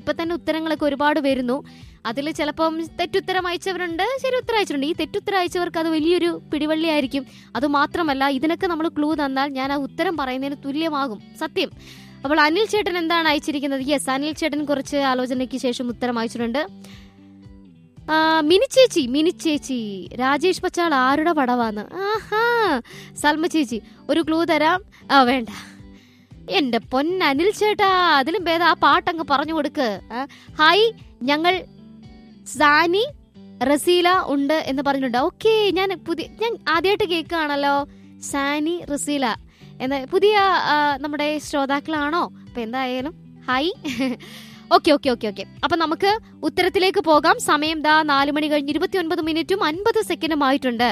ഇപ്പൊ തന്നെ ഉത്തരങ്ങളൊക്കെ ഒരുപാട് വരുന്നു അതിൽ ചിലപ്പം തെറ്റുത്തരം അയച്ചവരുണ്ട് ശരി ഉത്തരം അയച്ചിട്ടുണ്ട് ഈ തെറ്റുത്തരം അയച്ചവർക്ക് അത് വലിയൊരു പിടിവള്ളി ആയിരിക്കും അത് മാത്രമല്ല ഇതിനൊക്കെ നമ്മൾ ക്ലൂ തന്നാൽ ഞാൻ ആ ഉത്തരം പറയുന്നതിന് തുല്യമാകും സത്യം അപ്പോൾ അനിൽ ചേട്ടൻ എന്താണ് അയച്ചിരിക്കുന്നത് യെസ് അനിൽ ചേട്ടൻ കുറച്ച് ആലോചനയ്ക്ക് ശേഷം ഉത്തരം അയച്ചിട്ടുണ്ട് ആ, മിനി ചേച്ചി മിനി ചേച്ചി രാജേഷ് പച്ചാൾ ആരുടെ പടവാന്ന് ആഹാ സൽമ ചേച്ചി ഒരു ക്ലൂ തരാം ആ വേണ്ട എന്റെ പൊന്നനിൽ ചേട്ടാ അതിലും ഭേദം ആ പാട്ടങ്ങ് പറഞ്ഞു കൊടുക്ക് ആ, ഹായ് ഞങ്ങൾ സാനി റസീല ഉണ്ട് എന്ന് പറഞ്ഞിട്ടുണ്ട് ഓക്കെ ഞാൻ പുതിയ ഞാൻ ആദ്യമായിട്ട് കേൾക്കുകയാണല്ലോ സാനി റസീല എന്ന പുതിയ ആ, നമ്മുടെ ശ്രോതാക്കളാണോ അപ്പൊ എന്തായാലും hi okay okay okay okay അപ്പൊ നമുക്ക് ഉത്തരത്തിലേക്ക് പോകാം സമയം ദാ നാല് മണി കഴിഞ്ഞ് ഇരുപത്തി ഒൻപത് മിനിറ്റും അൻപത് സെക്കൻഡും ആയിട്ടുണ്ട്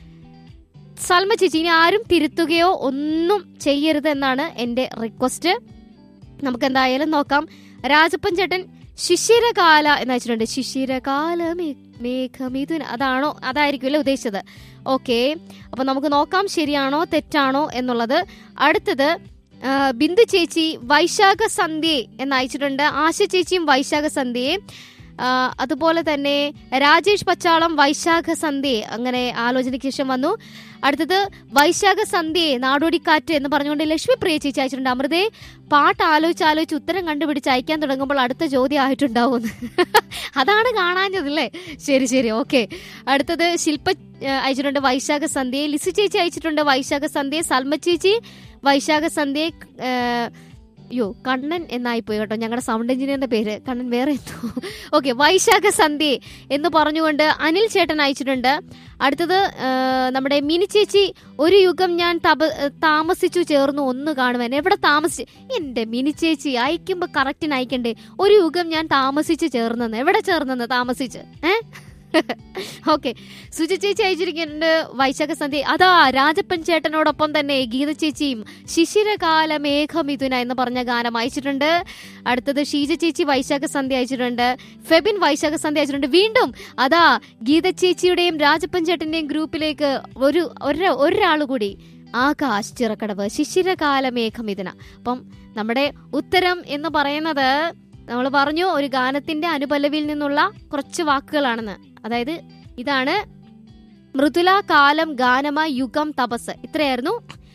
സൽമ ചേച്ചി ഇനി ആരും തിരുത്തുകയോ ഒന്നും ചെയ്യരുത് എന്നാണ് എന്റെ റിക്വസ്റ്റ് നമുക്ക് എന്തായാലും നോക്കാം രാജപ്പൻ ചേട്ടൻ ശിശിരകാല എന്ന് വെച്ചിട്ടുണ്ട് ശിശിരകാല മേ- മേഘമിഥുന അതാണോ അതായിരിക്കുമല്ലേ ഉദ്ദേശിച്ചത് ഓക്കെ അപ്പൊ നമുക്ക് നോക്കാം ശരിയാണോ തെറ്റാണോ എന്നുള്ളത് അടുത്തത് ആ, ബിന്ദു ചേച്ചി വൈശാഖ സന്ധ്യ എന്ന് അയച്ചിട്ടുണ്ട് ആശ ചേച്ചിയും വൈശാഖ സന്ധ്യയെ ആ, അതുപോലെ തന്നെ രാജേഷ് പച്ചാളം വൈശാഖ സന്ധ്യ അങ്ങനെ ആലോചനയ്ക്ക് ശേഷം വന്നു അടുത്തത് വൈശാഖ സന്ധ്യ നാടോടിക്കാറ്റ് എന്ന് പറഞ്ഞുകൊണ്ട് ലക്ഷ്മി പ്രിയ ചേച്ചി അയച്ചിട്ടുണ്ട് അമൃതേ പാട്ട് ആലോചിച്ച് ആലോചിച്ച് ഉത്തരം കണ്ടുപിടിച്ച് അയക്കാൻ തുടങ്ങുമ്പോൾ അടുത്ത ചോദ്യം ആയിട്ടുണ്ടാവും അതാണ് കാണാഞ്ഞതല്ലേ ശരി ശരി ഓക്കെ അടുത്തത് ശില്പ ആ, അയച്ചിട്ടുണ്ട് വൈശാഖ സന്ധ്യ ലിസി ചേച്ചി അയച്ചിട്ടുണ്ട് വൈശാഖ സന്ധ്യ സൽമ ചേച്ചി വൈശാഖ സന്ധ്യ ആ, അയ്യോ കണ്ണൻ എന്നായി പോയി കേട്ടോ ഞങ്ങളുടെ സൗണ്ട് എഞ്ചിനീയറിന്റെ പേര് കണ്ണൻ വേറെ എന്തോ ഓക്കെ വൈശാഖ സന്ധ്യ എന്ന് പറഞ്ഞുകൊണ്ട് അനിൽ ചേട്ടൻ അയച്ചിട്ടുണ്ട് അടുത്തത് ആ, നമ്മുടെ മിനി ചേച്ചി ഒരു യുഗം ഞാൻ തപ താമസിച്ചു ചേർന്നു ഒന്ന് കാണുവാൻ എവിടെ താമസിച്ച് എന്റെ മിനി ചേച്ചി അയക്കുമ്പോ കറക്റ്റിന് അയക്കണ്ടേ ഒരു യുഗം ഞാൻ താമസിച്ച് ചേർന്നെന്ന് എവിടെ ചേർന്നെന്ന് താമസിച്ച് ഏ ഓക്കെ സുജ ചേച്ചി അയച്ചിരിക്കുന്നുണ്ട് വൈശാഖ സന്ധ്യ അതാ രാജപ്പൻ ചേട്ടനോടൊപ്പം തന്നെ ഗീത ചേച്ചിയും ശിശിരകാല മേഘമിഥുന എന്ന് പറഞ്ഞ ഗാനം അയച്ചിട്ടുണ്ട് അടുത്തത് ഷീജ ചേച്ചി വൈശാഖ സന്ധ്യ അയച്ചിട്ടുണ്ട് ഫെബിൻ വൈശാഖ സന്ധ്യ അയച്ചിട്ടുണ്ട് വീണ്ടും അതാ ഗീത ചേച്ചിയുടെയും രാജപ്പൻ ചേട്ടന്റെയും ഗ്രൂപ്പിലേക്ക് ഒരു ഒരു ഒരാൾ കൂടി ആകാശ് ചിറക്കടവ് ശിശിരകാല മേഘമിഥുന അപ്പം നമ്മുടെ ഉത്തരം എന്ന് പറയുന്നത് നമ്മൾ പറഞ്ഞു ഒരു ഗാനത്തിന്റെ അനുപല്ലവിയിൽ നിന്നുള്ള കുറച്ച് വാക്കുകളാണെന്ന് അതായത് ഇതാണ് മൃദുല കാലം ഗാനമ യുഗം തപസ് ഇത്രയായിരുന്നു